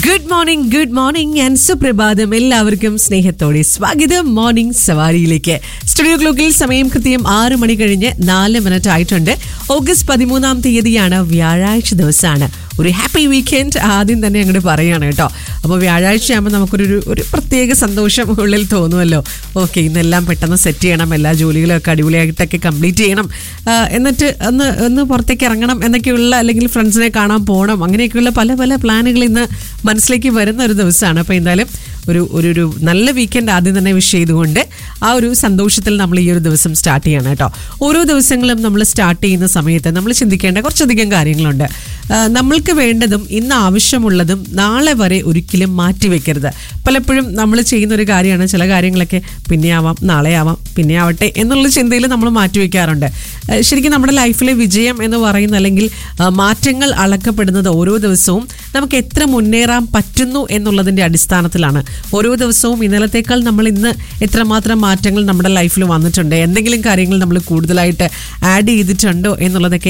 good morning good morning and സുപ്രഭാതം എല്ലാവർക്കും സ്നേഹത്തോടെ സ്വാഗതം മോർണിംഗ് സവാരിയിലേക്ക് സ്റ്റുഡിയോ ക്ലോക്കിൽ സമയം കൃത്യം ആറ് മണി കഴിഞ്ഞ് നാല് മിനിറ്റ് ആയിട്ടുണ്ട് ഓഗസ്റ്റ് പതിമൂന്നാം തീയതിയാണ് വ്യാഴാഴ്ച ദിവസമാണ് ഒരു ഹാപ്പി വീക്കെൻഡ് ആദ്യം തന്നെ അങ്ങോട്ട് പറയാണ് കേട്ടോ അപ്പോൾ വ്യാഴാഴ്ച ആകുമ്പോൾ നമുക്കൊരു ഒരു- ഒരു പ്രത്യേക സന്തോഷം ഉള്ളിൽ തോന്നുമല്ലോ ഓക്കെ ഇന്നെല്ലാം പെട്ടെന്ന് സെറ്റ് ചെയ്യണം എല്ലാ ജോലികളൊക്കെ അടിപൊളിയായിട്ടൊക്കെ കംപ്ലീറ്റ് ചെയ്യണം ആ, എന്നിട്ട് ഒന്ന് ഒന്ന് പുറത്തേക്ക് ഇറങ്ങണം എന്നൊക്കെയുള്ള അല്ലെങ്കിൽ ഫ്രണ്ട്സിനെ കാണാൻ പോകണം അങ്ങനെയൊക്കെയുള്ള പല പല പ്ലാനുകൾ ഇന്ന് മനസ്സിലേക്ക് വരുന്ന ഒരു ദിവസമാണ് അപ്പോൾ എന്തായാലും ഒരു ഒരു ഒരു നല്ല വീക്കെൻഡ് ആദ്യം തന്നെ വിഷ് ചെയ്തുകൊണ്ട് ആ ഒരു സന്തോഷത്തിൽ നമ്മൾ ഈ ഒരു ദിവസം സ്റ്റാർട്ട് ചെയ്യണം കേട്ടോ ഓരോ ദിവസങ്ങളും നമ്മൾ സ്റ്റാർട്ട് ചെയ്യുന്ന സമയത്ത് നമ്മൾ ചിന്തിക്കേണ്ട കുറച്ചധികം കാര്യങ്ങളുണ്ട് ആ, നമ്മൾക്ക് വേണ്ടതും ഇന്ന് ആവശ്യമുള്ളതും നാളെ വരെ ഒരിക്കലും മാറ്റി വെക്കരുത് പലപ്പോഴും നമ്മൾ ചെയ്യുന്ന ഒരു കാര്യമാണ് ചില കാര്യങ്ങളൊക്കെ പിന്നെ ആവാം നാളെ ആവാം പിന്നെ ആവട്ടെ എന്നുള്ള ചിന്തയിൽ നമ്മൾ മാറ്റി വെക്കാറുണ്ട് ആ, ശരിക്കും നമ്മുടെ ലൈഫിലെ വിജയം എന്ന് പറയുന്ന അല്ലെങ്കിൽ ആ, മാറ്റങ്ങൾ അളക്കപ്പെടുന്നത് ഓരോ ദിവസവും നമുക്ക് എത്ര മുന്നേറാൻ പറ്റുന്നു എന്നുള്ളതിൻ്റെ അടിസ്ഥാനത്തിലാണ് ഓരോ ദിവസവും ഇന്നലത്തേക്കാൾ നമ്മൾ ഇന്ന് എത്രമാത്രം മാറ്റങ്ങൾ നമ്മുടെ ലൈഫിൽ വന്നിട്ടുണ്ട് എന്തെങ്കിലും കാര്യങ്ങൾ നമ്മൾ കൂടുതലായിട്ട് ആഡ് ചെയ്തിട്ടുണ്ടോ എന്നുള്ളതൊക്കെ